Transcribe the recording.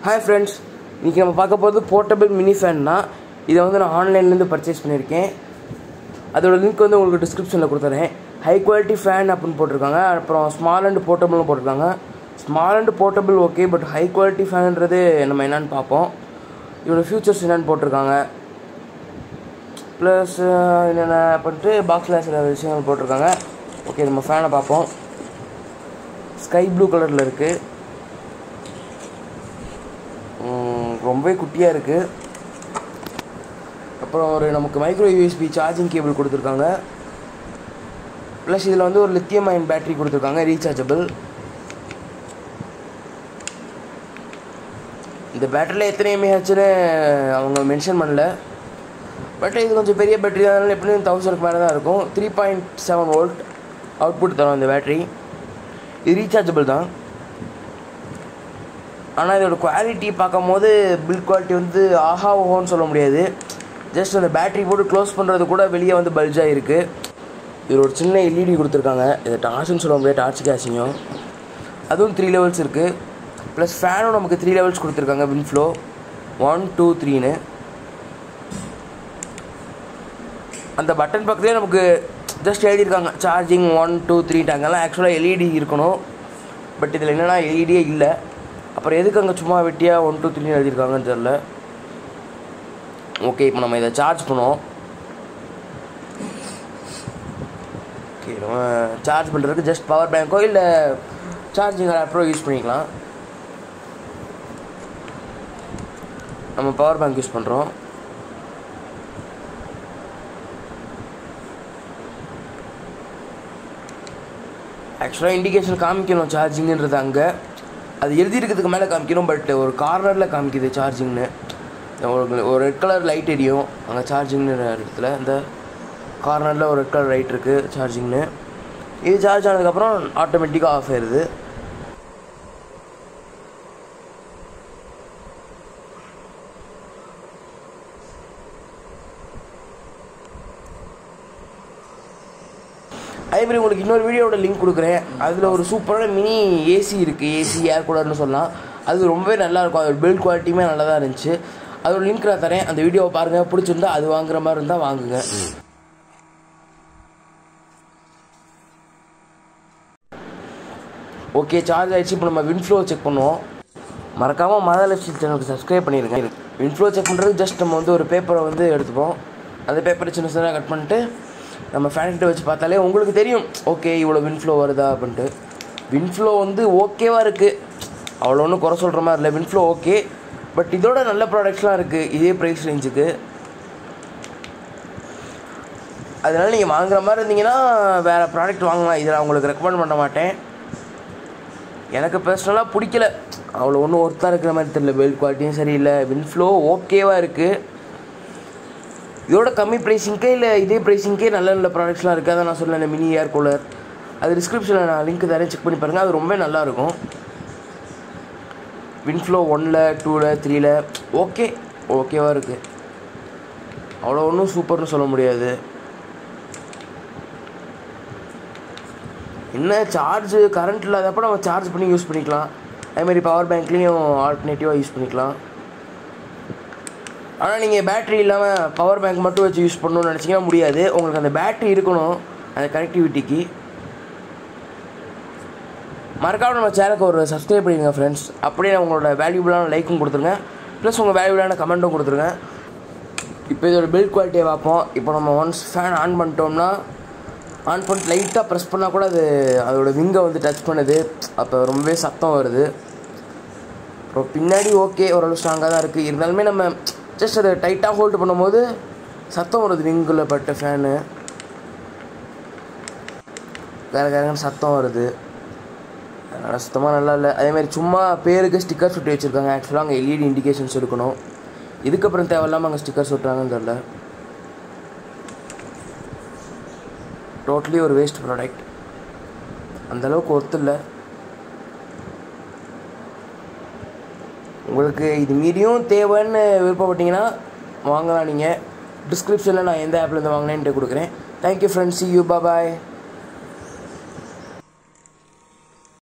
hi friends இன்றைக்கி நம்ம பார்க்க போகிறது போர்ட்டபிள் மினி ஃபேன் தான் இதை வந்து நான் ஆன்லைன்லேருந்து பர்ச்சேஸ் பண்ணியிருக்கேன் அதோட லிங்க் வந்து உங்களுக்கு டிஸ்கிரிப்ஷனில் கொடுத்துறேன் ஹை குவாலிட்டி ஃபேன் அப்படின்னு போட்டிருக்காங்க அப்புறம் ஸ்மால் அண்ட் போர்ட்டபிள்னு போட்டிருக்காங்க small and portable okay but high quality ஃபேன்ன்றது நம்ம என்னன்னு பார்ப்போம் இதோட ஃபியூச்சர்ஸ் என்னென்னு போட்டிருக்காங்க ப்ளஸ் என்னென்ன பண்ணிட்டு பாக்ஸில் சில விஷயங்கள் போட்டிருக்காங்க ஓகே நம்ம ஃபேனை பார்ப்போம் ஸ்கை ப்ளூ கலரில் இருக்குது ரொம்பவே குட்டியாக இருக்குது அப்புறம் ஒரு நமக்கு மைக்ரோ யூஎஸ்பி சார்ஜிங் கேபிள் கொடுத்துருக்காங்க ப்ளஸ் இதில் வந்து ஒரு லித்தியம் அயன் பேட்டரி கொடுத்துருக்காங்க ரீசார்ஜபிள் இந்த பேட்டரியில் எத்தனை எம்ஏஹெச்னு அவங்க மென்ஷன் பண்ணல பட் இது கொஞ்சம் பெரிய பேட்டரி அதனால எப்படியும் தௌசண்ட்க்கு மேலே தான் இருக்கும் three point seven volt output தரும் இந்த பேட்டரி இது ரீசார்ஜபிள் தான் ஆனால் இதோட குவாலிட்டி பார்க்கும் போது பில்ட் குவாலிட்டி வந்து ஆஹா ஓஹோன்னு சொல்ல முடியாது ஜஸ்ட் அந்த பேட்டரி போட்டு க்ளோஸ் பண்ணுறது கூட வெளியே வந்து பல்ஜாக இருக்குது இதில் ஒரு சின்ன எல்இடி கொடுத்துருக்காங்க இதை டார்ச்னு சொல்ல முடியாது டார்ச் கேசிங்கும் அதுவும் த்ரீ லெவல்ஸ் இருக்குது ப்ளஸ் ஃபேனும் நமக்கு த்ரீ லெவல்ஸ் கொடுத்துருக்காங்க வின்ஃப்ளோ ஒன் டூ த்ரீன்னு அந்த பட்டன் பக்கத்துலேயே நமக்கு ஜஸ்ட் எழுதியிருக்காங்க சார்ஜிங் ஒன் டூ த்ரீ அங்கெல்லாம் ஆக்சுவலாக எல்இடி இருக்கணும் பட் இதில் என்னென்னா எல்இடியே இல்லை அப்புறம் எதுக்கு அங்கே சும்மா வெட்டியாக ஒன் டூ த்ரீ எழுதியிருக்காங்கன்னு தெரில ஓகே இப்போ நம்ம இதை சார்ஜ் பண்ணுவோம் ஓகே நம்ம சார்ஜ் பண்ணுறதுக்கு ஜஸ்ட் பவர் பேங்க்கோ இல்லை சார்ஜிங் அடாப்டரோ யூஸ் பண்ணிக்கலாம் நம்ம பவர் பேங்க் யூஸ் பண்ணுறோம் ஆக்சுவலாக இண்டிகேஷன் காமிக்கணும் சார்ஜிங்ன்றது அங்கே அது எழுதியிருக்கிறதுக்கு மேலே காமிக்கணும் பட் ஒரு கார்னரில் காமிக்குது சார்ஜிங்னு ஒரு ஒரு ரெட் கலர் லைட் எரியும் அங்கே சார்ஜிங்னு இடத்துல இந்த கார்னரில் ஒரு ரெட் கலர் லைட் இருக்குது சார்ஜிங்னு இது சார்ஜ் ஆனதுக்கப்புறம் ஆட்டோமேட்டிக்காக ஆஃப் ஆயிடுது அதே மாதிரி உங்களுக்கு இன்னொரு வீடியோட லிங்க் கொடுக்குறேன் அதில் ஒரு சூப்பரான மினி ஏசி இருக்குது ஏசி ஏர் கூலர்னு சொல்லலாம் அது ரொம்பவே நல்லாயிருக்கும் அதோட பில்ட் குவாலிட்டியுமே நல்லா தான் இருந்துச்சு அதோட லிங்க் நான் தரேன் அந்த வீடியோவை பாருங்கள் பிடிச்சிருந்தா அது வாங்குற மாதிரி இருந்தால் வாங்குங்க ஓகே சார்ஜ் ஆகிடுச்சு இப்போ நம்ம வின்ஃப்ளோ செக் பண்ணுவோம் மறக்காமல் மத லட்சி சேனலுக்கு சப்ஸ்கிரைப் பண்ணிடுங்க வின்ஃப்ளோ செக் பண்ணுறது ஜஸ்ட் நம்ம வந்து ஒரு பேப்பரை வந்து எடுத்துப்போம் அந்த பேப்பரை சின்ன சின்னதாக கட் பண்ணிட்டு நம்ம ஃபேன்கிட்ட வச்சு பார்த்தாலே உங்களுக்கு தெரியும் ஓகே இவ்வளோ வின்ஃப்ளோ வருதா அப்படின்ட்டு வின்ஃப்ளோ வந்து ஓகேவாக இருக்குது அவ்வளோ ஒன்றும் குறை சொல்கிற மாதிரி இல்லை வின்ஃப்ளோ ஓகே பட் இதோட நல்ல ப்ராடக்ட்ஸ்லாம் இருக்குது இதே ப்ரைஸ் ரேஞ்சுக்கு அதனால் நீங்கள் வாங்குற மாதிரி இருந்தீங்கன்னா வேறு ப்ராடக்ட் வாங்கலாம் இதை நான் உங்களுக்கு ரெக்கமெண்ட் பண்ண மாட்டேன் எனக்கு பர்சனலாக பிடிக்கல அவ்வளோ ஒன்றும் ஒர்த்தாக இருக்கிற மாதிரி தெரியல பெல்ட் குவாலிட்டியும் சரியில்லை வின்ஃப்ளோ ஓகேவாக இருக்குது இதோட கம்மி ப்ரைஸிங்க்கே இல்லை இதே ப்ரைஸிங்க்கே நல்ல நல்ல ப்ராடக்ட்ஸ்லாம் இருக்குது அதை நான் சொன்னேன் மினி ஏர் கூலர் அது டிஸ்கிரிப்ஷனில் நான் லிங்க் தரேன் செக் பண்ணி பாருங்கள் அது ரொம்ப நல்லாயிருக்கும் வின்ஃப்ளோ ஒனில் டூவில் த்ரீயில் ஓகே ஓகேவாக இருக்குது அவ்வளோ ஒன்றும் சூப்பர்னு சொல்ல முடியாது என்ன சார்ஜ் கரண்ட் இல்லாதப்போ நம்ம சார்ஜ் பண்ணி யூஸ் பண்ணிக்கலாம் அதேமாதிரி பவர் பேங்க்லேயும் ஆல்டர்னேட்டிவாக யூஸ் பண்ணிக்கலாம் ஆனால் நீங்கள் பேட்ரி இல்லாமல் பவர் பேங்க் மட்டும் வச்சு யூஸ் பண்ணணும்னு நினச்சிங்கன்னா முடியாது உங்களுக்கு அந்த பேட்ரி இருக்கணும் அந்த கனெக்டிவிட்டிக்கு மறக்காம நம்ம சேனலுக்கு ஒரு சப்ஸ்கிரைப் பண்ணிடுங்க ஃப்ரெண்ட்ஸ் அப்படியே உங்களோட வேல்யூபிளான லைக்கும் கொடுத்துருங்க ப்ளஸ் உங்கள் வேல்யூபிளான கமெண்ட்டும் கொடுத்துருங்க இப்போ இதோட பில்ட் குவாலிட்டியை பார்ப்போம் இப்போ நம்ம ஒன்ஸ் ஃபேன் ஆன் பண்ணிட்டோம்னா ஆன் பண்ணிட்டு லைட்டாக ப்ரெஸ் பண்ணால் கூட அது அதோட விங்கை வந்து டச் பண்ணுது அப்போ ரொம்பவே சத்தம் வருது அப்புறம் பின்னாடி ஓகே ஓரளவு ஸ்ட்ராங்காக தான் இருக்குது இருந்தாலுமே நம்ம ஜஸ்ட் அதை டைட்டாக ஹோல்டு பண்ணும்போது சத்தம் வருது விங்கில் பட்ட ஃபேனு வேறு வேறு சத்தம் வருது அதனால் சுத்தமாக நல்லா இல்லை அதேமாதிரி சும்மா பேருக்கு ஸ்டிக்கர்ஸ் ஒட்டி வச்சுருக்காங்க ஆக்சுவலாக அங்கே எல்இடி இண்டிகேஷன்ஸ் இருக்கணும் இதுக்கப்புறம் தேவையில்லாமல் அங்கே ஸ்டிக்கர்ஸ் ஒட்டுறாங்கன்னு தெரில டோட்டலி ஒரு வேஸ்ட் ப்ராடக்ட் அந்தளவுக்கு ஒர்த்து இல்லை உங்களுக்கு இது மீறியும் தேவைன்னு விருப்பப்பட்டீங்கன்னா வாங்கலாம் நீங்கள் டிஸ்கிரிப்ஷனில் நான் எந்த ஆப்லேருந்து வாங்கினேன்ட்டு கொடுக்குறேன் தேங்க்யூ ஃப்ரெண்ட்ஸ் யூ பாய்